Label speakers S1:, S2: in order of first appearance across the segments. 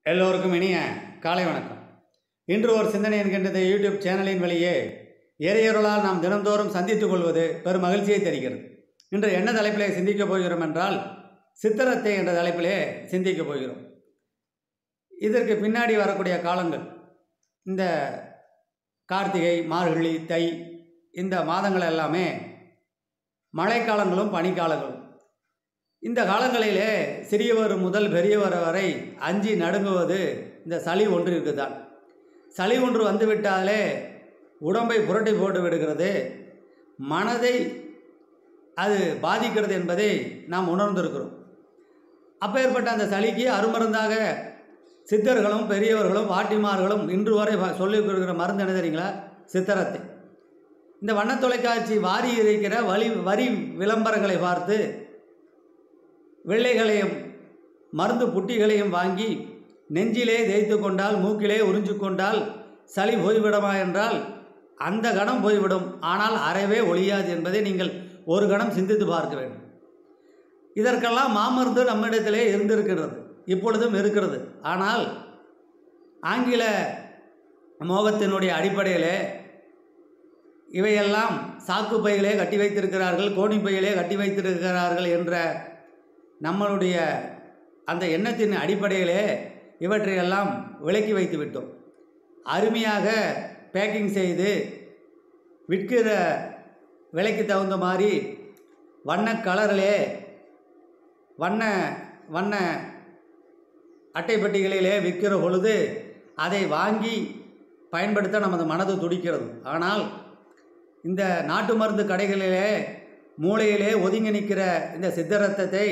S1: எல்லோருக்கும் இனிய காலை வணக்கம் இன்று ஒரு சிந்தனை என்கின்ற இந்த யூடியூப் சேனலின் வழியே இறையருளால் நாம் தினந்தோறும் சந்தித்துக் கொள்வது பெரும் மகிழ்ச்சியை தருகிறது இன்று என்ன தலைப்பிலே சிந்திக்கப் போகிறோம் என்றால் சித்திரத்தை என்ற தலைப்பிலே சிந்திக்கப் போகிறோம் இதற்கு பின்னாடி வரக்கூடிய காலங்கள் இந்த கார்த்திகை மார்கழி தை இந்த மாதங்கள் எல்லாமே மழைக்காலங்களும் பனிக்காலங்களும் இந்த காலங்களிலே சிறியவர் முதல் பெரியவர் வரை அஞ்சி நடுங்குவது இந்த சளி ஒன்றிற்கு தான் சளி ஒன்று வந்துவிட்டாலே உடம்பை புரட்டி போட்டு விடுகிறது மனதை அது பாதிக்கிறது என்பதை நாம் உணர்ந்திருக்கிறோம் அப்பேற்பட்ட அந்த சளிக்கு அருமருந்தாக சித்தர்களும் பெரியவர்களும் பாட்டிமார்களும் இன்று வரை ப- சொல்லிக் கொடுக்கிற மருந்து என்ன தெரியுங்களா சித்திரத்தை இந்த வண்ண தொலைக்காட்சி வாரி இருக்கிற வழி வரி விளம்பரங்களை பார்த்து வெள்ளைகளையும் மருந்து புட்டிகளையும் வாங்கி நெஞ்சிலே தேய்த்து கொண்டால் மூக்கிலே உறிஞ்சு கொண்டால் சளி போய்விடுமா என்றால் அந்த கணம் போய்விடும் ஆனால் அறவே ஒழியாது என்பதை நீங்கள் ஒரு கணம் சிந்தித்து பார்க்க வேண்டும் இதற்கெல்லாம் மாமருந்து நம்மிடத்திலே இருந்திருக்கிறது இப்பொழுதும் இருக்கிறது ஆனால் ஆங்கில மோகத்தினுடைய அடிப்படையிலே இவையெல்லாம் சாக்கு பைகளே கட்டி வைத்திருக்கிறார்கள் கோணி பையிலே கட்டி வைத்திருக்கிறார்கள் என்ற நம்மளுடைய அந்த எண்ணத்தின் அடிப்படையிலே இவற்றையெல்லாம் விலக்கி வைத்து விட்டோம் அருமையாக பேக்கிங் செய்து விற்கிற விலைக்கு தகுந்த மாதிரி வண்ண கலரிலே வண்ண வண்ண அட்டைப்பட்டிகளிலே விற்கிற பொழுது அதை வாங்கி பயன்படுத்த நமது மனது துடிக்கிறது ஆனால் இந்த நாட்டு மருந்து கடைகளிலே மூலையிலே ஒதுங்கி நிற்கிற இந்த சித்தரத்தத்தை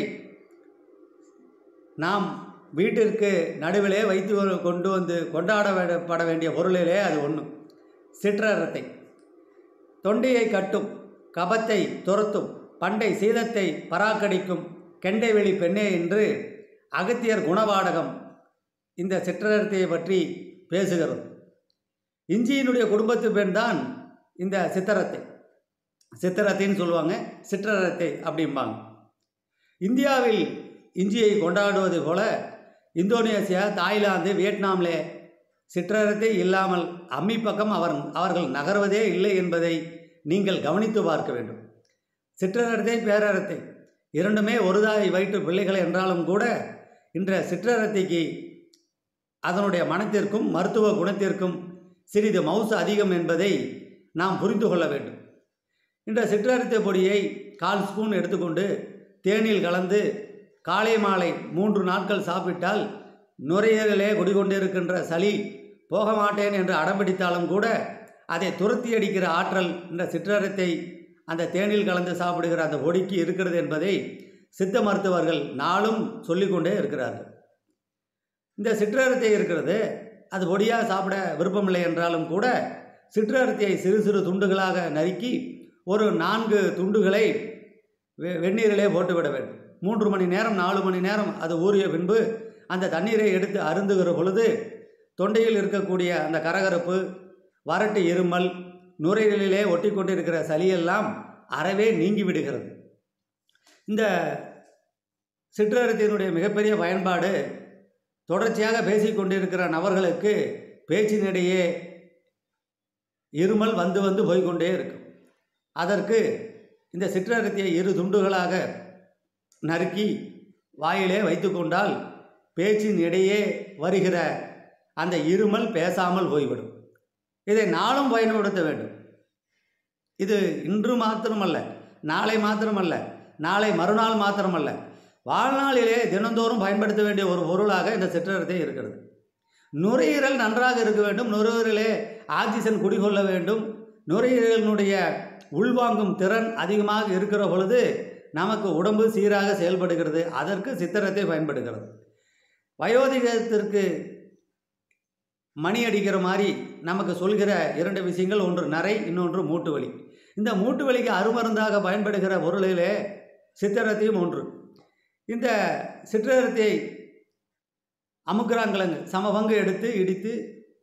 S1: நாம் வீட்டிற்கு நடுவிலே வைத்து வ- கொண்டு வந்து கொண்டாட வே- பட வேண்டிய பொருளிலே அது ஒன்று சிற்றரத்தை தொண்டையை கட்டும் கபத்தை துரத்தும் பண்டை சீதத்தை பராக்கடிக்கும் கெண்டைவெளி பெண்ணே என்று அகத்தியர் குணவாடகம் இந்த சிற்றரத்தையை பற்றி பேசுகிறது இஞ்சியினுடைய குடும்பத்து பெண் தான் இந்த சித்தரத்தை சித்திரத்தைன்னு சொல்லுவாங்க சிற்றரத்தை அப்படிம்பாங்க இந்தியாவில் இஞ்சியை கொண்டாடுவது போல இந்தோனேசியா தாய்லாந்து வியட்நாமிலே சிற்றரத்தை இல்லாமல் அம்மி பக்கம் அவர் அவர்கள் நகர்வதே இல்லை என்பதை நீங்கள் கவனித்து பார்க்க வேண்டும் சிற்றரத்தை பேரரத்தை இரண்டுமே ஒரு தாய் வயிற்று பிள்ளைகள் என்றாலும் கூட இன்ற சிற்றரத்தைக்கு அதனுடைய மனத்திற்கும் மருத்துவ குணத்திற்கும் சிறிது மவுசு அதிகம் என்பதை நாம் புரிந்து கொள்ள வேண்டும் இந்த சிற்றரத்தை பொடியை கால் ஸ்பூன் எடுத்துக்கொண்டு தேனில் கலந்து காலை மாலை மூன்று நாட்கள் சாப்பிட்டால் நுரையீரலே குடிகொண்டிருக்கின்ற சளி போக மாட்டேன் என்று அடம்பிடித்தாலும் கூட அதை துரத்தி அடிக்கிற ஆற்றல் இந்த சிற்றரத்தை அந்த தேனில் கலந்து சாப்பிடுகிற அந்த பொடிக்கு இருக்கிறது என்பதை சித்த மருத்துவர்கள் நாளும் சொல்லிக்கொண்டே இருக்கிறார்கள் இந்த சிற்றரத்தை இருக்கிறது அது பொடியாக சாப்பிட விருப்பமில்லை என்றாலும் கூட சிற்றரத்தையை சிறு சிறு துண்டுகளாக நறுக்கி ஒரு நான்கு துண்டுகளை வெ- வெந்நீரிலே போட்டுவிட வேண்டும் மூன்று மணி நேரம் நாலு மணி நேரம் அது ஊறிய பின்பு அந்த தண்ணீரை எடுத்து அருந்துகிற பொழுது தொண்டையில் இருக்கக்கூடிய அந்த கரகரப்பு வறட்டு இருமல் நுரையீரலிலே ஒட்டி கொண்டிருக்கிற சளியெல்லாம் அறவே நீங்கி விடுகிறது இந்த சிற்றரத்தினுடைய மிகப்பெரிய பயன்பாடு தொடர்ச்சியாக பேசிக்கொண்டிருக்கிற நபர்களுக்கு பேச்சினிடையே இருமல் வந்து வந்து போய்க்கொண்டே இருக்கும் அதற்கு இந்த சிற்றரத்தியை இரு துண்டுகளாக நறுக்கி வாயிலே வைத்துக்கொண்டால் பேச்சின் இடையே வருகிற அந்த இருமல் பேசாமல் போய்விடும் இதை நாளும் பயன்படுத்த வேண்டும் இது இன்று மாத்திரமல்ல நாளை மாத்திரமல்ல நாளை மறுநாள் மாத்திரமல்ல வாழ்நாளிலே தினந்தோறும் பயன்படுத்த வேண்டிய ஒரு பொருளாக இந்த சிற்றரத்தை இருக்கிறது நுரையீரல் நன்றாக இருக்க வேண்டும் நுரையீரலே ஆக்சிஜன் குடிகொள்ள வேண்டும் நுரையீரலினுடைய உள்வாங்கும் திறன் அதிகமாக இருக்கிற பொழுது நமக்கு உடம்பு சீராக செயல்படுகிறது அதற்கு சித்திரத்தை பயன்படுகிறது வயோதிகத்திற்கு மணி அடிக்கிற மாதிரி நமக்கு சொல்கிற இரண்டு விஷயங்கள் ஒன்று நரை இன்னொன்று மூட்டு வலி இந்த மூட்டு வலிக்கு அருமருந்தாக பயன்படுகிற பொருளிலே சித்திரத்தையும் ஒன்று இந்த சிற்றரத்தை அமுக்குறாங்கிழங்கு சமபங்கு எடுத்து இடித்து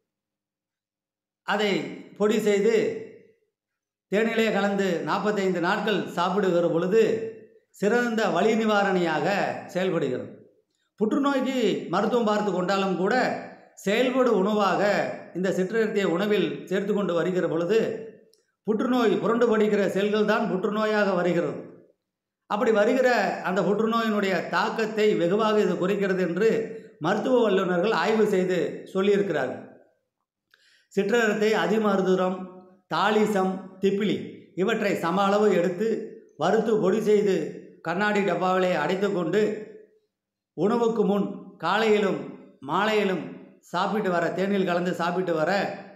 S1: அதை பொடி செய்து தேனிலே கலந்து நாற்பத்தைந்து நாட்கள் சாப்பிடுகிற பொழுது சிறந்த வலி நிவாரணியாக செயல்படுகிறது புற்றுநோய்க்கு மருத்துவம் பார்த்து கொண்டாலும் கூட செயல்படு உணவாக இந்த சிற்றரத்திய உணவில் சேர்த்து கொண்டு வருகிற பொழுது புற்றுநோய் புரண்டு படிக்கிற செல்கள் தான் புற்றுநோயாக வருகிறது அப்படி வருகிற அந்த புற்றுநோயினுடைய தாக்கத்தை வெகுவாக இது குறைக்கிறது என்று மருத்துவ வல்லுநர்கள் ஆய்வு செய்து சொல்லியிருக்கிறார்கள் சிற்றரத்தை அதிமருதுரம் தாலிசம் திப்பிலி இவற்றை சம அளவு எடுத்து வறுத்து பொடி செய்து கண்ணாடி டப்பாவிலே அடைத்து கொண்டு உணவுக்கு முன் காலையிலும் மாலையிலும் சாப்பிட்டு வர தேநீர் கலந்து சாப்பிட்டு வர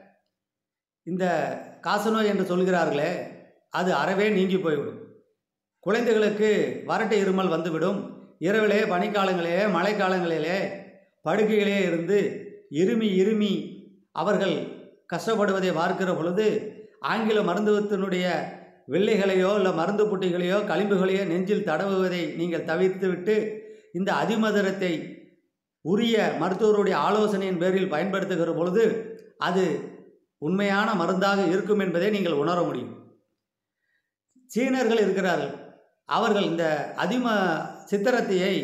S1: இந்த காசநோய் என்று சொல்கிறார்களே அது அறவே நீங்கி போய்விடும் குழந்தைகளுக்கு வறட்டு இருமல் வந்துவிடும் இரவிலே பனிக்காலங்களிலே மழைக்காலங்களிலே படுக்கையிலே இருந்து இருமி இருமி அவர்கள் கஷ்டப்படுவதை பார்க்கிற பொழுது ஆங்கில மருத்துவத்தினுடைய வெள்ளைகளையோ இல்லை மருந்து புட்டிகளையோ களிம்புகளையோ நெஞ்சில் தடவுவதை நீங்கள் தவிர்த்துவிட்டு இந்த அதிமதுரத்தை உரிய மருத்துவருடைய ஆலோசனையின் பேரில் பயன்படுத்துகிற பொழுது அது உண்மையான மருந்தாக இருக்கும் என்பதை நீங்கள் உணர முடியும் சீனர்கள் இருக்கிறார்கள் அவர்கள் இந்த அதிம சித்திரத்தையை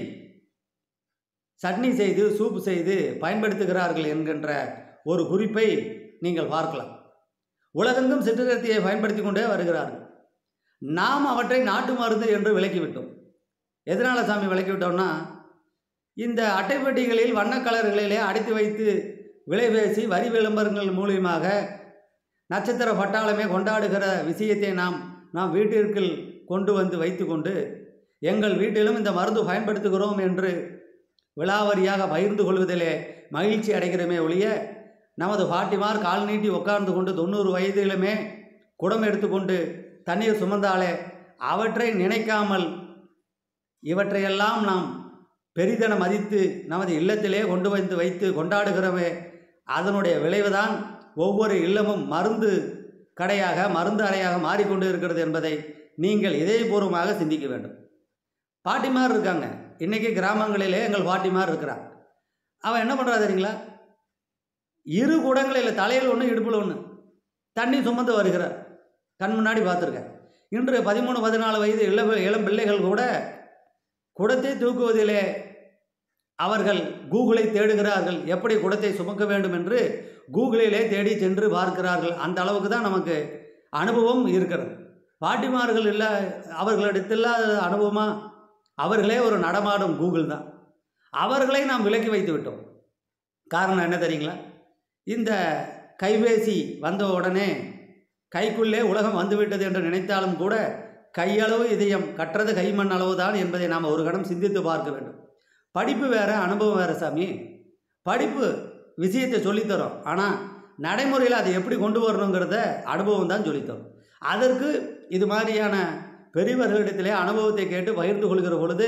S1: சட்னி செய்து சூப் செய்து பயன்படுத்துகிறார்கள் என்கின்ற ஒரு குறிப்பை நீங்கள் பார்க்கலாம் உலகெங்கும் சிற்றரத்தியை பயன்படுத்தி கொண்டே வருகிறார்கள் நாம் அவற்றை நாட்டு மருந்து என்று விலக்கிவிட்டோம் எதனால் சாமி விலக்கிவிட்டோம்னா இந்த அட்டைப்பெட்டிகளில் வண்ணக் கலர்களிலே அடைத்து வைத்து விலை பேசி வரி விளம்பரங்கள் மூலியமாக நட்சத்திர பட்டாளமே கொண்டாடுகிற விஷயத்தை நாம் நாம் வீட்டிற்குள் கொண்டு வந்து வைத்துக்கொண்டு எங்கள் வீட்டிலும் இந்த மருந்து பயன்படுத்துகிறோம் என்று விலாவரியாக பகிர்ந்து கொள்வதிலே மகிழ்ச்சி அடைகிறோமே ஒழிய நமது பாட்டிமார் கால் நீட்டி உட்கார்ந்து கொண்டு தொண்ணூறு வயதிலுமே குடம் எடுத்துக்கொண்டு தண்ணீர் சுமந்தாலே அவற்றை நினைக்காமல் இவற்றையெல்லாம் நாம் பெரிதென மதித்து நமது இல்லத்திலே கொண்டு வந்து வைத்து கொண்டாடுகிறோமே அதனுடைய விளைவுதான் ஒவ்வொரு இல்லமும் மருந்து கடையாக மருந்து அறையாக மாறிக்கொண்டு இருக்கிறது என்பதை நீங்கள் இதயபூர்வமாக சிந்திக்க வேண்டும் பாட்டிமார் இருக்காங்க இன்றைக்கி கிராமங்களிலே எங்கள் பாட்டிமார் இருக்கிறான் அவன் என்ன பண்ணுறா தெரியுங்களா இரு குடங்களில் தலையில் ஒன்று இடுப்பில் ஒன்று தண்ணி சுமந்து வருகிறார் கண் முன்னாடி பார்த்துருக்கேன் இன்று பதிமூணு பதினாலு வயது இள இளம் பிள்ளைகள் கூட குடத்தை தூக்குவதிலே அவர்கள் கூகுளை தேடுகிறார்கள் எப்படி குடத்தை சுமக்க வேண்டும் என்று கூகுளிலே தேடி சென்று பார்க்கிறார்கள் அந்த அளவுக்கு தான் நமக்கு அனுபவம் இருக்கிறது பாட்டிமார்கள் இல்லை அவர்களிடத்தில்லாத அனுபவமாக அவர்களே ஒரு நடமாடும் கூகுள் தான் அவர்களை நாம் விலக்கி வைத்து விட்டோம் காரணம் என்ன தெரியுங்களா இந்த கைபேசி வந்த உடனே கைக்குள்ளே உலகம் வந்துவிட்டது என்று நினைத்தாலும் கூட கையளவு இதயம் கற்றது கைமண் அளவு தான் என்பதை நாம் ஒரு கணம் சிந்தித்து பார்க்க வேண்டும் படிப்பு வேறு அனுபவம் வேறு சாமி படிப்பு விஷயத்தை சொல்லித்தரோம் ஆனால் நடைமுறையில் அதை எப்படி கொண்டு வரணுங்கிறத அனுபவம் தான் சொல்லித்தரும் அதற்கு இது மாதிரியான பெரியவர்களிடத்திலே அனுபவத்தை கேட்டு பகிர்ந்து கொள்கிற பொழுது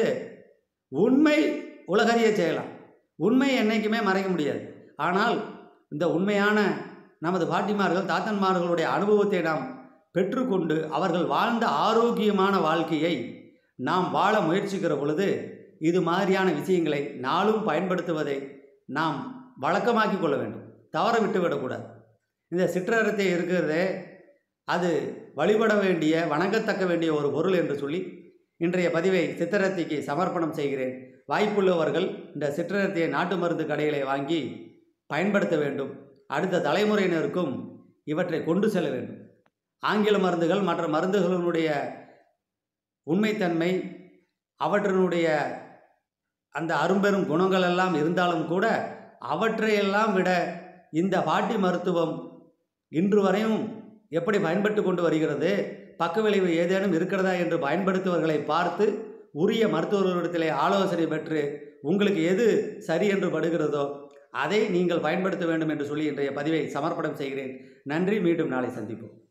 S1: உண்மை உலகறிய செய்யலாம் உண்மை என்றைக்குமே மறைக்க முடியாது ஆனால் இந்த உண்மையான நமது பாட்டிமார்கள் தாத்தன்மார்களுடைய அனுபவத்தை நாம் பெற்றுக்கொண்டு அவர்கள் வாழ்ந்த ஆரோக்கியமான வாழ்க்கையை நாம் வாழ முயற்சிக்கிற பொழுது இது மாதிரியான விஷயங்களை நாளும் பயன்படுத்துவதை நாம் வழக்கமாக்கி கொள்ள வேண்டும் தவற விட்டுவிடக்கூடாது இந்த சிற்றரத்தை இருக்கிறதே அது வழிபட வேண்டிய வணங்கத்தக்க வேண்டிய ஒரு பொருள் என்று சொல்லி இன்றைய பதிவை சித்திரத்திக்கு சமர்ப்பணம் செய்கிறேன் வாய்ப்புள்ளவர்கள் இந்த சிற்றரத்தியை நாட்டு மருந்து கடைகளை வாங்கி பயன்படுத்த வேண்டும் அடுத்த தலைமுறையினருக்கும் இவற்றை கொண்டு செல்ல வேண்டும் ஆங்கில மருந்துகள் மற்ற மருந்துகளினுடைய உண்மைத்தன்மை அவற்றினுடைய அந்த அரும்பெரும் குணங்கள் எல்லாம் இருந்தாலும் கூட அவற்றையெல்லாம் விட இந்த பாட்டி மருத்துவம் இன்று வரையும் எப்படி பயன்பட்டு கொண்டு வருகிறது பக்க விளைவு ஏதேனும் இருக்கிறதா என்று பயன்படுத்துவர்களை பார்த்து உரிய மருத்துவர்களிடத்திலே ஆலோசனை பெற்று உங்களுக்கு எது சரி என்று படுகிறதோ அதை நீங்கள் பயன்படுத்த வேண்டும் என்று சொல்லி இன்றைய பதிவை சமர்ப்பணம் செய்கிறேன் நன்றி மீண்டும் நாளை சந்திப்போம்